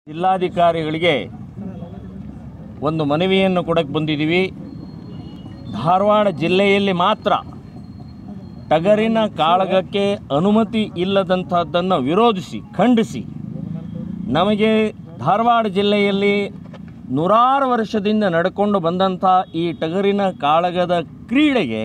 ಜಿಲ್ಲಾಧಿಕಾರಿಗಳಿಗೆ ಒಂದು ಮನವಿಯನ್ನು ಕೊಡಕ್ಕೆ ಬಂದಿದ್ದೀವಿ ಧಾರವಾಡ ಜಿಲ್ಲೆಯಲ್ಲಿ ಮಾತ್ರ ಟಗರಿನ ಕಾಳಗಕ್ಕೆ ಅನುಮತಿ ಇಲ್ಲದಂಥದ್ದನ್ನು ವಿರೋಧಿಸಿ ಖಂಡಿಸಿ ನಮಗೆ ಧಾರವಾಡ ಜಿಲ್ಲೆಯಲ್ಲಿ ನೂರಾರು ವರ್ಷದಿಂದ ನಡ್ಕೊಂಡು ಬಂದಂಥ ಈ ಟಗರಿನ ಕಾಳಗದ ಕ್ರೀಡೆಗೆ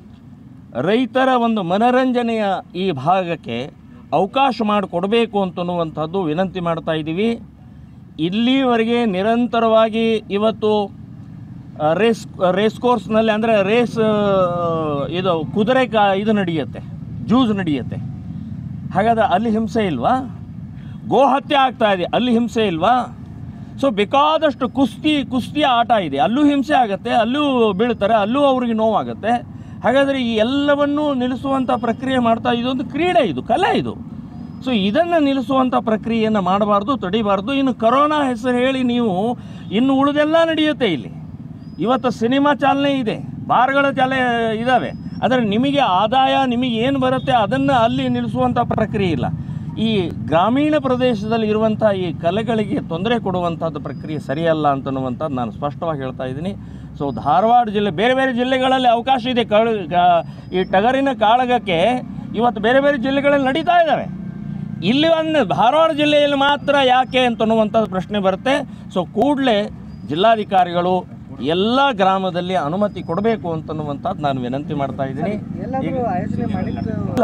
ರೈತರ ಒಂದು ಮನರಂಜನೆಯ ಈ ಭಾಗಕ್ಕೆ ಅವಕಾಶ ಮಾಡಿಕೊಡಬೇಕು ಅಂತನ್ನುವಂಥದ್ದು ವಿನಂತಿ ಮಾಡ್ತಾ ಇದ್ದೀವಿ ಇಲ್ಲಿವರೆಗೆ ನಿರಂತರವಾಗಿ ಇವತ್ತು ಆ, ರೇಸ್ ರೇಸ್ ಕೋರ್ಸ್ನಲ್ಲಿ ಅಂದರೆ ರೇಸ್ ಆ, ಇದು ಕುದುರೆ ಕಾ ಇದು ನಡೆಯುತ್ತೆ ಜೂಜ್ ನಡೆಯುತ್ತೆ ಹಾಗಾದ್ರೆ ಅಲ್ಲಿ ಹಿಂಸೆ ಇಲ್ವಾ ಗೋ ಹತ್ಯೆ ಆಗ್ತಾ ಇದೆ ಅಲ್ಲಿ ಹಿಂಸೆ ಇಲ್ವಾ ಸೊ ಬೇಕಾದಷ್ಟು ಕುಸ್ತಿ ಕುಸ್ತಿಯ ಆಟ ಇದೆ ಅಲ್ಲೂ ಹಿಂಸೆ ಆಗುತ್ತೆ ಅಲ್ಲೂ ಬೀಳ್ತಾರೆ ಅಲ್ಲೂ ಅವ್ರಿಗೆ ನೋವಾಗುತ್ತೆ ಹಾಗಾದರೆ ಈ ಎಲ್ಲವನ್ನೂ ನಿಲ್ಲಿಸುವಂಥ ಪ್ರಕ್ರಿಯೆ ಮಾಡ್ತಾ ಇದೊಂದು ಕ್ರೀಡೆ ಇದು ಕಲೆ ಇದು ಸೊ ಇದನ್ನು ನಿಲ್ಲಿಸುವಂಥ ಪ್ರಕ್ರಿಯೆಯನ್ನು ಮಾಡಬಾರ್ದು ತಡಿಬಾರ್ದು ಇನ್ನು ಕರೋನಾ ಹೆಸರು ಹೇಳಿ ನೀವು ಇನ್ನು ಉಳಿದೆಲ್ಲ ನಡೆಯುತ್ತೆ ಇಲ್ಲಿ ಇವತ್ತು ಸಿನಿಮಾ ಚಾಲನೆ ಇದೆ ಬಾರ್ಗಳ ಚಾಲೆ ಇದ್ದಾವೆ ಆದರೆ ನಿಮಗೆ ಆದಾಯ ನಿಮಗೆ ಏನು ಬರುತ್ತೆ ಅದನ್ನು ಅಲ್ಲಿ ನಿಲ್ಲಿಸುವಂಥ ಪ್ರಕ್ರಿಯೆ ಇಲ್ಲ ಈ ಗ್ರಾಮೀಣ ಪ್ರದೇಶದಲ್ಲಿ ಇರುವಂಥ ಈ ಕಲೆಗಳಿಗೆ ತೊಂದರೆ ಕೊಡುವಂಥದ್ದು ಪ್ರಕ್ರಿಯೆ ಸರಿಯಲ್ಲ ಅಂತನ್ನುವಂಥದ್ದು ನಾನು ಸ್ಪಷ್ಟವಾಗಿ ಹೇಳ್ತಾ ಇದ್ದೀನಿ ಸೊ ಧಾರವಾಡ ಜಿಲ್ಲೆ ಬೇರೆ ಬೇರೆ ಜಿಲ್ಲೆಗಳಲ್ಲಿ ಅವಕಾಶ ಇದೆ ಕಳು ಕಾ- ಈ ಟಗರಿನ ಕಾಳಗಕ್ಕೆ ಇವತ್ತು ಬೇರೆ ಬೇರೆ ಜಿಲ್ಲೆಗಳಲ್ಲಿ ನಡೀತಾ ಇದ್ದಾವೆ ಇಲ್ಲಿ ಒಂದು ಧಾರವಾಡ ಜಿಲ್ಲೆಯಲ್ಲಿ ಮಾತ್ರ ಯಾಕೆ ಅಂತನ್ನುವಂಥದ್ದು ಪ್ರಶ್ನೆ ಬರುತ್ತೆ ಸೊ ಕೂಡಲೇ ಜಿಲ್ಲಾಧಿಕಾರಿಗಳು ಎಲ್ಲ ಗ್ರಾಮದಲ್ಲಿ ಅನುಮತಿ ಕೊಡಬೇಕು ಅಂತನ್ನುವಂಥದ್ದು ನಾನು ವಿನಂತಿ ಮಾಡ್ತಾ ಇದ್ದೀನಿ ಎಲ್ಲಾದ್ರೂ ಆಯೋಜನೆ ಮಾಡಿದ್ದು ಇಲ್ಲ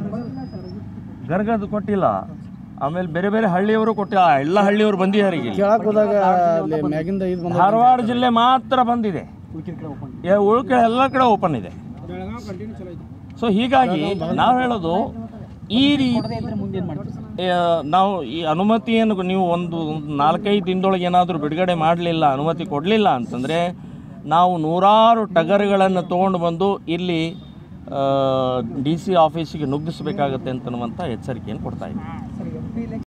ಗರ್ಗದ್ ಕೊಟ್ಟಿಲ್ಲ ಆಮೇಲೆ ಬೇರೆ ಬೇರೆ ಹಳ್ಳಿಯವರು ಕೊಟ್ಟಿಲ್ಲ ಎಲ್ಲ ಹಳ್ಳಿಯವರು ಬಂದಿದ್ದಾರೆ ಈಗ ಇಲ್ಲಿ. ಕೇಳಕ್ ಹೋದಾಗ ಅಲ್ಲಿ ಮ್ಯಾಗಿಂದ ಇದು ಬಂದ ಧಾರವಾಡ ಜಿಲ್ಲೆ ಮಾತ್ರ ಬಂದಿದೆ ಏ, ಉಳ್ಕ ಎಲ್ಲ ಕಡೆ ಓಪನ್ ಇದೆ ಸೊ ಹೀಗಾಗಿ ನಾವು ಹೇಳೋದು ಈ ರೀತಿ ಆ, ನಾವು ಈ ಅನುಮತಿಯನ್ನು ನೀವು ಒಂದು ನಾಲ್ಕೈದು ದಿನದೊಳಗೆ ಏನಾದರೂ ಬಿಡುಗಡೆ ಮಾಡಲಿಲ್ಲ ಅನುಮತಿ ಕೊಡಲಿಲ್ಲ ಅಂತಂದರೆ ನಾವು ನೂರಾರು ಟಗರುಗಳನ್ನು ತೊಗೊಂಡು ಬಂದು ಇಲ್ಲಿ ಡಿ ಸಿ ಆಫೀಸಿಗೆ ನುಗ್ಗಿಸ್ಬೇಕಾಗತ್ತೆ ಅಂತನ್ನುವಂಥ ಎಚ್ಚರಿಕೆಯನ್ನು ಕೊಡ್ತಾ ಇದ್ದೀವಿ